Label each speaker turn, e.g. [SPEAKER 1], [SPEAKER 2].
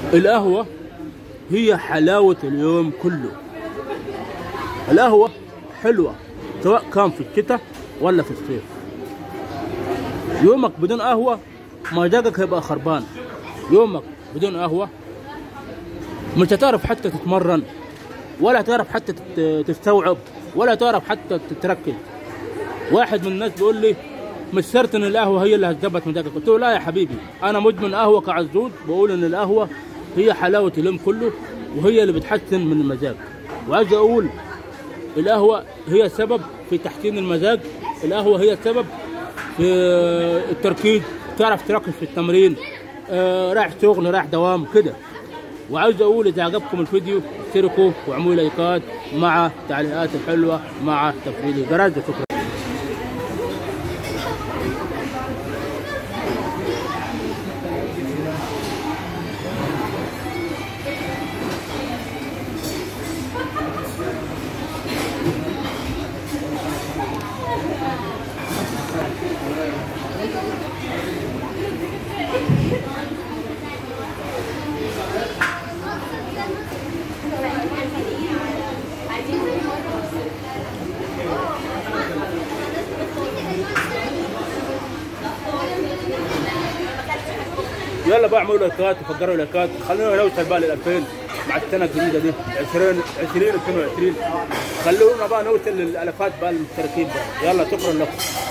[SPEAKER 1] القهوة هي حلاوة اليوم كله القهوة حلوة سواء كان في الشتاء ولا في الصيف يومك بدون قهوة مزاجك هيبقى خربان يومك بدون قهوة مش هتعرف حتى تتمرن ولا تعرف حتى تت- تستوعب ولا تعرف حتى تتركز واحد من الناس بيقول لي مش شرط ان القهوه هي اللي هتظبط مزاجك قلت له لا يا حبيبي انا مدمن قهوه كعزوز بقول ان القهوه هي حلاوه اليوم كله وهي اللي بتحسن من المزاج وعايز اقول القهوه هي السبب في تحسين المزاج القهوه هي السبب في التركيز تعرف تركز في التمرين آه، رايح شغل رايح دوام كده وعاوز اقول اذا عجبكم الفيديو اشتركوا واعملوا لايكات مع تعليقات الحلوه مع تفعيل الجرس شكرا يلا بقى اعملوا لايكات وفجروا لايكات خلونا نوصل بقى لل 2000 مع السنه الجديده دي 20 20 22 خلونا بقى نوصل للالافات بقى المشتركين بقى يلا شكرا لكم